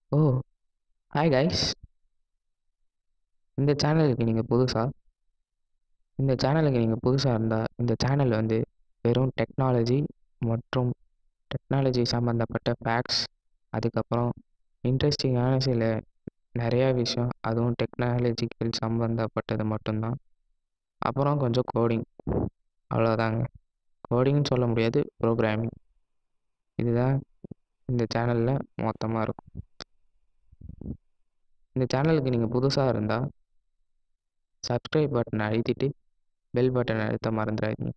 ஓ hi guys இந்த சேனலுக்கு நீங்கள் புதுசா இந்த சேனலுக்கு நீங்கள் புதுசாக இருந்தால் இந்த சேனல் வந்து வெறும் டெக்னாலஜி மற்றும் டெக்னாலஜி சம்மந்தப்பட்ட ஃபேக்ட்ஸ் அதுக்கப்புறம் இன்ட்ரெஸ்டிங்கான சில நிறையா விஷயம் அதுவும் டெக்னாலஜிக்கல் சம்மந்தப்பட்டது மட்டும்தான் அப்புறம் கொஞ்சம் கோடிங் அவ்வளோதாங்க கோடிங்னு சொல்ல முடியாது ப்ரோக்ராமிங் இதுதான் இந்த சேனலில் மொத்தமாக இருக்கும் இந்த சேனலுக்கு நீங்கள் புதுசாக இருந்தால் சப்ஸ்கிரைப் பட்டனை அழுத்திட்டு பெல் பட்டனை அழுத்த மறந்துடாதீங்க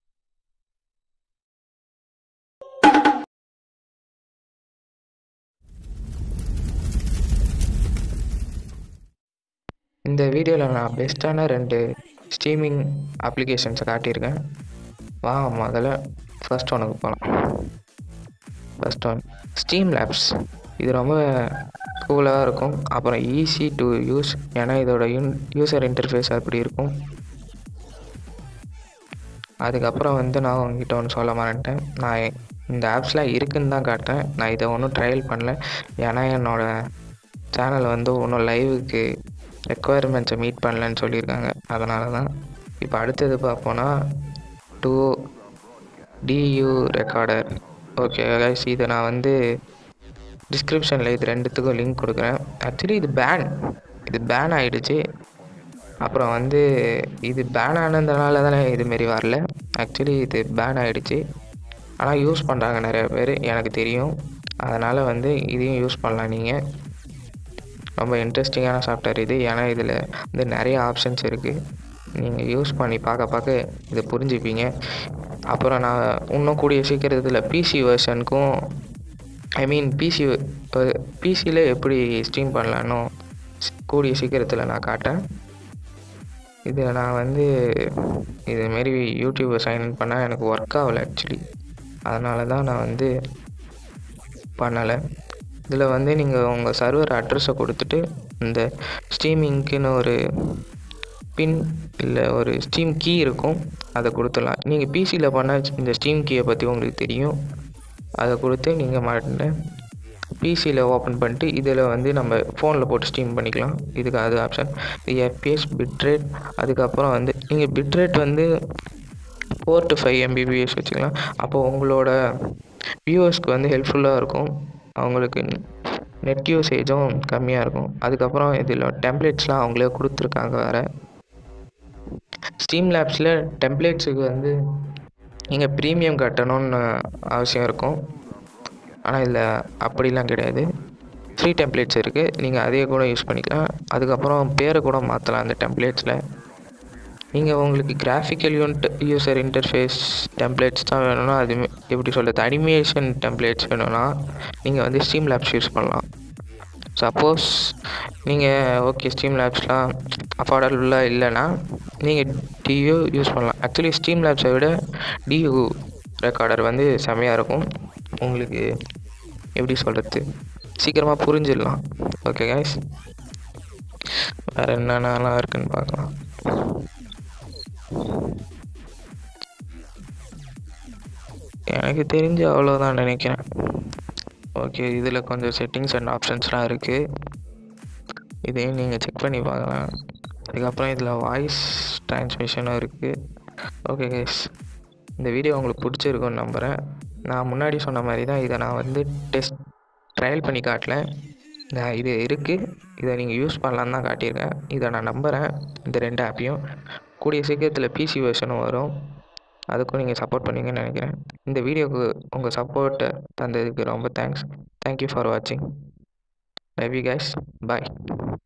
இந்த வீடியோவில் நான் பெஸ்ட்டான ரெண்டு ஸ்ட்ரீமிங் அப்ளிகேஷன்ஸை காட்டியிருக்கேன் வா முதல்ல ஃபர்ஸ்ட் ஒனுக்கு போகலாம் ஃபர்ஸ்ட் ஒன் ஸ்டீம் லேப்ஸ் இது ரொம்ப கூலாக இருக்கும் அப்புறம் ஈஸி டு யூஸ் ஏன்னா இதோட யூன் யூசர் இன்டர்ஃபேஸ் அப்படி இருக்கும் அதுக்கப்புறம் வந்து நான் உங்ககிட்ட ஒன்று சொல்ல மறந்துட்டேன் நான் இந்த ஆப்ஸ்லாம் இருக்குன்னு தான் காட்டுறேன் நான் இதை ஒன்றும் ட்ரையல் பண்ணல ஏன்னா என்னோடய சேனல் வந்து ஒன்றும் லைவுக்கு ரெக்குவயர்மெண்ட்ஸை மீட் பண்ணலன்னு சொல்லியிருக்காங்க அதனால தான் இப்போ அடுத்தது பார்ப்போன்னா டூ டியூ ரெக்கார்டர் ஓகே கைஸ் இதை நான் வந்து டிஸ்கிரிப்ஷனில் இது ரெண்டுத்துக்கும் லிங்க் கொடுக்குறேன் ஆக்சுவலி இது பேன் இது பேன் ஆகிடுச்சு அப்புறம் வந்து இது பேன் ஆனதுனால தானே இதுமாரி வரல ஆக்சுவலி இது பேன் ஆகிடுச்சு ஆனால் யூஸ் பண்ணுறாங்க நிறைய பேர் எனக்கு தெரியும் அதனால் வந்து இதையும் யூஸ் பண்ணலாம் நீங்கள் ரொம்ப இன்ட்ரெஸ்டிங்கான சாஃப்ட்வேர் இது ஏன்னா இதில் வந்து நிறைய ஆப்ஷன்ஸ் இருக்குது நீங்கள் யூஸ் பண்ணி பார்க்க பார்க்க இதை புரிஞ்சுப்பீங்க அப்புறம் நான் இன்னும் கூடிய சீக்கிரத்தில் பிசி வெர்ஷனுக்கும் ஐ மீன் பிசி பிசியில் எப்படி ஸ்ட்ரீம் பண்ணலான்னு கூடிய சீக்கிரத்தில் நான் காட்டேன் இதில் நான் வந்து இதுமாரி யூடியூப்பை சைன் இன் பண்ணால் எனக்கு ஒர்க் ஆகலை ஆக்சுவலி அதனால தான் நான் வந்து பண்ணலை இதில் வந்து நீங்கள் உங்கள் சர்வர் அட்ரஸை கொடுத்துட்டு இந்த ஸ்ட்ரீமிங்க்குன்னு ஒரு பின் இல்லை ஒரு ஸ்டீம் கீ இருக்கும் அதை கொடுத்துடலாம் நீங்கள் பிசியில் பண்ண இந்த ஸ்டீம் கீயை பற்றி உங்களுக்கு தெரியும் அதை கொடுத்து நீங்கள் மாட்டின பிசியில் ஓப்பன் பண்ணிட்டு இதில் வந்து நம்ம ஃபோனில் போட்டு ஸ்ட்ரீம் பண்ணிக்கலாம் இதுக்கு அது ஆப்ஷன் இது எஃப்பிஎஸ் பிட்ரேட் அதுக்கப்புறம் வந்து நீங்கள் பிட்ரேட் வந்து ஃபோர் டு ஃபைவ் எம்பிபிஎஸ் வச்சுக்கலாம் அப்போ உங்களோட வியூவர்ஸ்க்கு வந்து ஹெல்ப்ஃபுல்லாக இருக்கும் அவங்களுக்கு நெட் யூசேஜும் கம்மியாக இருக்கும் அதுக்கப்புறம் இதில் டெம்ப்ளேட்ஸ்லாம் அவங்களே கொடுத்துருக்காங்க வேறு ஸ்டீம் லேப்ஸில் டெம்ப்ளேட்ஸுக்கு வந்து நீங்கள் ப்ரீமியம் கட்டணும்னு அவசியம் இருக்கும் ஆனால் இதில் அப்படிலாம் கிடையாது ஃப்ரீ டெம்ப்ளேட்ஸ் இருக்குது நீங்கள் அதையே கூட யூஸ் பண்ணிக்கலாம் அதுக்கப்புறம் பேரை கூட மாற்றலாம் அந்த டெம்ப்ளேட்ஸில் நீங்கள் உங்களுக்கு graphical unit user interface templates தான் வேணும்னா அது எப்படி சொல்கிறது அனிமேஷன் டெம்ப்ளேட்ஸ் வேணும்னா நீங்கள் வந்து ஸ்டீம் லேப்ஸ் யூஸ் பண்ணலாம் சப்போஸ் நீங்கள் ஓகே ஸ்டீம் லேப்ஸ்லாம் அஃபோர்டபுளாக இல்லைன்னா நீங்கள் டியூ யூஸ் பண்ணலாம் ஆக்சுவலி ஸ்டீம் லேப்ஸை விட டியூ ரெக்கார்டர் வந்து செம்மையாக இருக்கும் உங்களுக்கு எப்படி சொல்கிறது சீக்கிரமாக புரிஞ்சிடலாம் ஓகே கைஸ் வேறு என்னென்னலாம் இருக்குன்னு பார்க்கலாம் எனக்கு தெரிஞ்சு அவ்வளோதான் நினைக்கிறேன் ஓகே இதில் கொஞ்சம் செட்டிங்ஸ் அண்ட் ஆப்ஷன்ஸ்லாம் இருக்குது இதையும் நீங்கள் செக் பண்ணி பார்க்கலாம் அதுக்கப்புறம் இதில் வாய்ஸ் ட்ரான்ஸ்மிஷனும் இருக்குது ஓகே கைஸ் இந்த வீடியோ உங்களுக்கு பிடிச்சிருக்குன்னு நம்புகிறேன் நான் முன்னாடி சொன்ன மாதிரி தான் இதை நான் வந்து டெஸ்ட் ட்ரையல் பண்ணி காட்டல நான் இது இருக்குது இதை நீங்கள் யூஸ் பண்ணலான்னு தான் காட்டியிருக்கேன் இதை நான் நம்புகிறேன் இந்த ரெண்டு ஆப்பையும் கூடிய சீக்கிரத்தில் பிசி வெர்ஷனும் வரும் அதுக்கும் நீங்கள் சப்போர்ட் பண்ணுவீங்கன்னு நினைக்கிறேன் இந்த வீடியோவுக்கு உங்கள் சப்போர்ட்டை தந்ததுக்கு ரொம்ப தேங்க்ஸ் தேங்க்யூ ஃபார் வாட்சிங் லவ் யூ கைஸ் பாய்